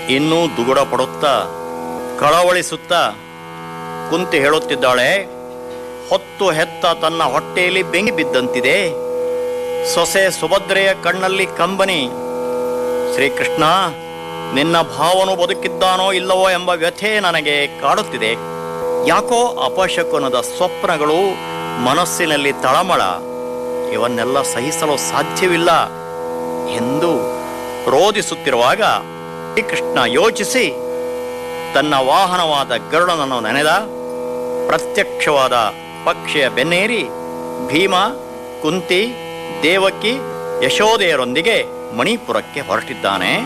ಇನ್ನೂ ದುಗುಡ ಪಡುತ್ತಾ ಕಳವಳಿಸುತ್ತಾ ಕುಂತಿ ಹೇಳುತ್ತಿದ್ದಾಳೆ ಹೊತ್ತು ಹೆತ್ತ ತನ್ನ ಹೊಟ್ಟೆಯಲ್ಲಿ ಬೆಂಕಿ ಬಿದ್ದಂತಿದೆ ಸೊಸೆ ಸುಭದ್ರೆಯ ಕಣ್ಣಲ್ಲಿ ಕಂಬನಿ ಶ್ರೀಕೃಷ್ಣ ನಿನ್ನ ಭಾವನು ಬದುಕಿದ್ದಾನೋ ಇಲ್ಲವೋ ಎಂಬ ವ್ಯಥೆ ನನಗೆ ಕಾಡುತ್ತಿದೆ ಯಾಕೋ ಅಪಶಕುನದ ಸ್ವಪ್ನಗಳು ಮನಸ್ಸಿನಲ್ಲಿ ತಳಮಳ ಇವನ್ನೆಲ್ಲ ಸಹಿಸಲು ಸಾಧ್ಯವಿಲ್ಲ ಎಂದು ರೋಧಿಸುತ್ತಿರುವಾಗ ಶ್ರೀಕೃಷ್ಣ ಯೋಚಿಸಿ ತನ್ನ ವಾಹನವಾದ ಗರುಡನನ್ನು ನೆನೆದ ಪ್ರತ್ಯಕ್ಷವಾದ ಪಕ್ಷಿಯ ಬೆನ್ನೇರಿ ಭೀಮ ಕುಂತಿ ದೇವಕಿ ಯಶೋದೆಯರೊಂದಿಗೆ ಮಣಿಪುರಕ್ಕೆ ಹೊರಟಿದ್ದಾನೆ